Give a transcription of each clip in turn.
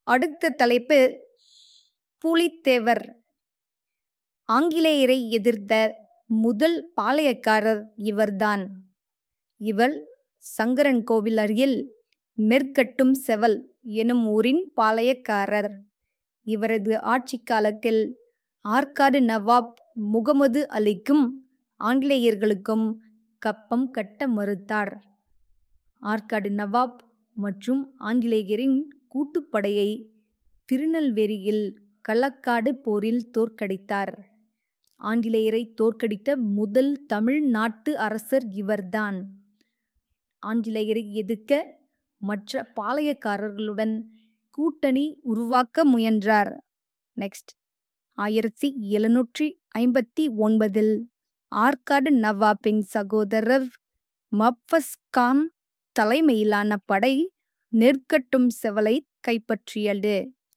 அடுத்த தலைப்பு புலித்தேவர் ஆங்கிலேயரை எதிர்த்த முதல் பாளையக்காரர் இவர்தான் இவர் சங்கரன் கோவில் அருகில் மெர்கட்டும் செவல் எனும் ஊரின் பாளையக்காரர் இவரது ஆட்சி காலத்தில் ஆற்காடு நவாப் முகமது அலிக்கும் ஆங்கிலேயர்களுக்கும் கப்பம் கட்ட மறுத்தார் ஆற்காடு நவாப் மற்றும் ஆங்கிலேயரின் கூட்டுப்படையை திருநெல்வேலியில் களக்காடு போரில் தோற்கடித்தார் ஆங்கிலேயரை தோற்கடித்த முதல் தமிழ் நாட்டு அரசர் இவர்தான் ஆங்கிலேயரை எதிர்க்க மற்ற பாளையக்காரர்களுடன் கூட்டணி உருவாக்க முயன்றார் நெக்ஸ்ட் ஆயிரத்தி எழுநூற்றி ஐம்பத்தி ஒன்பதில் ஆற்காடு நவாபின் சகோதரர் மப்ஃபஸ் கான் தலைமையிலான படை நெற்கட்டும் செவலை கைப்பற்றியது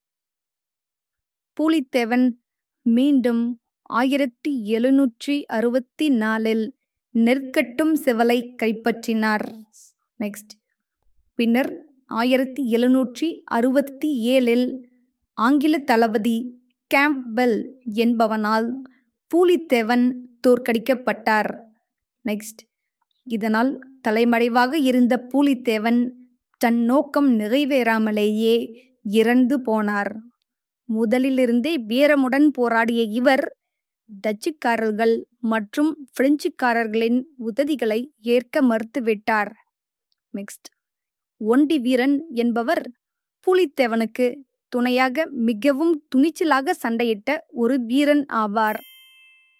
பூலித்தேவன் மீண்டும் ஆயிரத்தி எழுநூற்றி அறுபத்தி நாலில் நெற்கட்டும் செவலை கைப்பற்றினார் நெக்ஸ்ட் பின்னர் ஆயிரத்தி எழுநூற்றி அறுபத்தி ஏழில் ஆங்கில தளபதி கேம்ப்பெல் என்பவனால் பூலித்தேவன் தோற்கடிக்கப்பட்டார் நெக்ஸ்ட் இதனால் தலைமறைவாக இருந்த பூலித்தேவன் தன் நோக்கம் நிறைவேறாமலேயே இறந்து போனார் முதலிலிருந்தே வீரமுடன் போராடிய இவர் டச்சுக்காரர்கள் மற்றும் பிரெஞ்சுக்காரர்களின் உதவிகளை ஏற்க மறுத்துவிட்டார் நெக்ஸ்ட் ஒண்டி வீரன் என்பவர் பூலித்தேவனுக்கு துணையாக மிகவும் துணிச்சலாக சண்டையிட்ட ஒரு வீரன் ஆவார்